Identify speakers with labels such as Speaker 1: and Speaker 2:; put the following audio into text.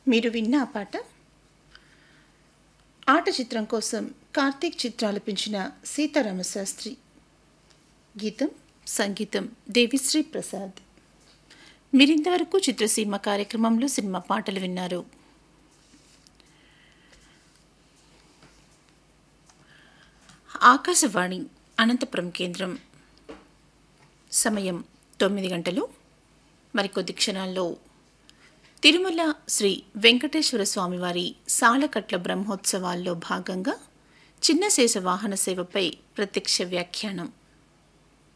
Speaker 1: మీరు విన్న ఆ పాట ఆట చిత్రం కోసం కార్తీక్ చిత్రాలపించిన సీతారామ శాస్త్రి గీతం సంగీతం దేవిశ్రీ ప్రసాద్ మీరింతవరకు చిత్రసీమ కార్యక్రమంలో సినిమా పాటలు విన్నారు ఆకాశవాణి అనంతపురం కేంద్రం సమయం తొమ్మిది గంటలు మరికొద్ది క్షణాల్లో తిరుమల శ్రీ వెంకటేశ్వర స్వామివారి సాలకట్ల బ్రహ్మోత్సవాల్లో భాగంగా చిన్నశేష వాహన సేవపై ప్రత్యక్ష వ్యాఖ్యానం